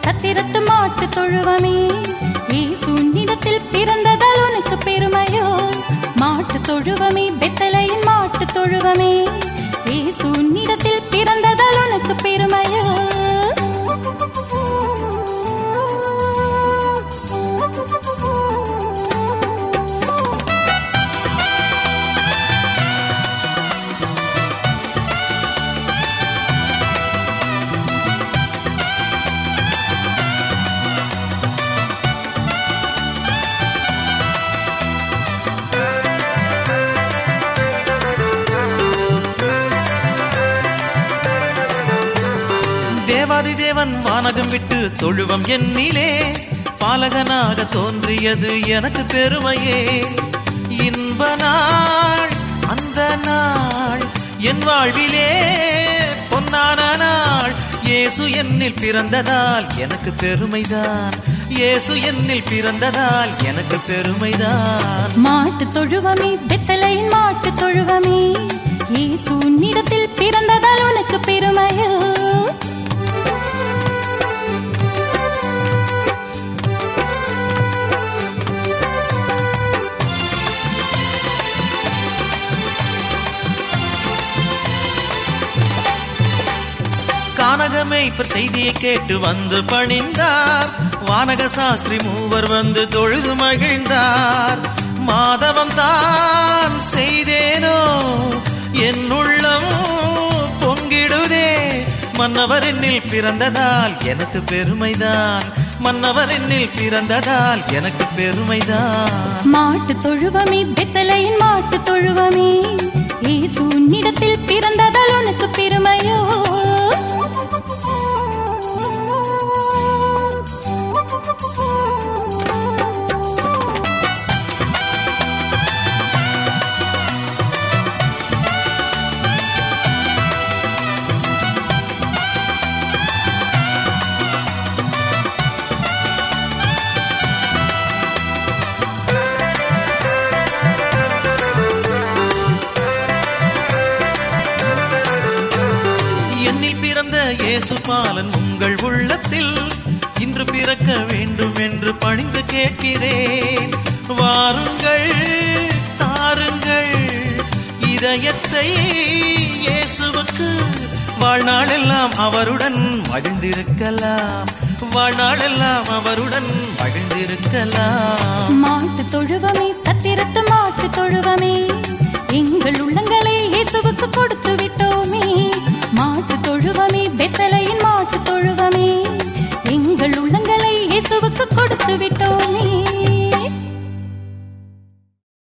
சத்திரத்து மாட்டு தொழுவமே இயேசு உன்னிடத்தில் பிறந்ததால் உனக்கு பெருமையோ மாட்டு தொழுவமே பெத்தலையின் மாட்டு தொழுவமே இயேசு உன்னிடத்தில் பிறந்ததால் உனக்கு பெருமையோ தேவாதி தேவன் வானகம் விட்டு தொழுவம் என்னிலே பாலகனாக தோன்றியது எனக்கு பெருமையே இன்ப நாள் அந்த நாள் என் வாழ்விலே பொன்னான நாள் இயேசு என்னில் பிறந்ததால் எனக்கு பெருமைதான் இயேசு என்னில் பிறந்ததால் எனக்கு பெருமைதான் மாட்டு தொழுவமே பெத்தலையின் மாட்டு தொழுவமே இயேசு உன்னிடத்தில் பிறந்ததால் உனக்கு பெருமையோ கானகமே இப்ப செய்தியை கேட்டு வந்து பணிந்தார் வானக சாஸ்திரி மூவர் வந்து தொழுது மகிழ்ந்தார் மாதவம் தான் செய்தேனோ என் உள்ளம் பொங்கிடுதே மன்னவர் என்னில் பிறந்ததால் எனக்கு பெருமைதான் மன்னவர் என்னில் பிறந்ததால் எனக்கு பெருமைதான் மாட்டு தொழுவமே பெத்தலையின் மாட்டு தொழுவமே இயேசு உன்னிடத்தில் பிறந்ததால் உனக்கு பெருமையோ என்னில் பிறந்த இயேசு பாலன் உங்கள் உள்ளத்தில் இன்று பிறக்க வேண்டும் என்று பணிந்து கேட்கிறேன் வாருங்கள் தாருங்கள் இதயத்தை இயேசுவுக்கு வாழ்நாளெல்லாம் அவருடன் மகிழ்ந்திருக்கலாம் வாழ்நாளெல்லாம் அவருடன் மகிழ்ந்திருக்கலாம் மாட்டு தொழுவமே சத்திரத்து